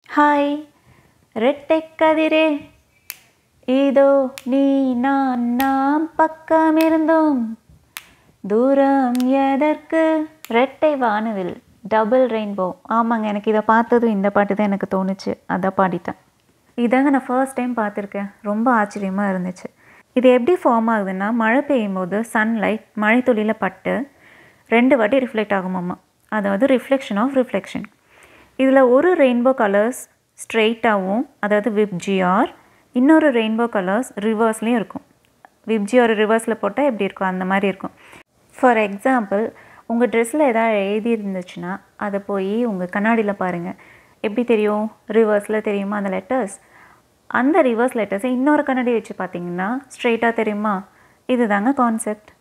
hi ரெட்டை கதிரே இதோ நீ நான் நாம் பக்கம் இருந்தோம் தூரம் எதற்கு ரெட்டை வானவில் டபுள் ரெயின்போ ஆமாங்க எனக்கு இதை பார்த்ததும் இந்த பாட்டு தான் எனக்கு தோணுச்சு அதை பாடிட்டேன் இதாங்க நான் ஃபர்ஸ்ட் டைம் பார்த்துருக்கேன் ரொம்ப ஆச்சரியமாக இருந்துச்சு இது எப்படி ஃபார்ம் ஆகுதுன்னா மழை பெய்யும் போது சன்லைட் மழை துளியில் பட்டு ரெண்டு வாட்டி ரிஃப்ளெக்ட் ஆகுமாம்மா அதாவது ரிஃப்ளெக்ஷன் ஆஃப் ரிஃப்ளெக்ஷன் இதில் ஒரு ரெயின்போ கலர்ஸ் ஸ்ட்ரெயிட்டாகவும் அதாவது விப்ஜிஆர் இன்னொரு ரெயின்போ கலர்ஸ் ரிவர்ஸ்லேயும் இருக்கும் விப்ஜிஆர் ரிவர்ஸில் போட்டால் எப்படி இருக்கும் அந்த மாதிரி இருக்கும் ஃபார் எக்ஸாம்பிள் உங்கள் ட்ரெஸ்ஸில் எதாவது எழுதி இருந்துச்சுன்னா அதை போய் உங்கள் கண்ணாடியில் பாருங்கள் எப்படி தெரியும் ரிவர்ஸில் தெரியுமா அந்த லெட்டர்ஸ் அந்த ரிவர்ஸ் லெட்டர்ஸை இன்னொரு கண்ணாடி வச்சு பார்த்தீங்கன்னா ஸ்ட்ரெயிட்டாக தெரியுமா இதுதாங்க கான்செப்ட்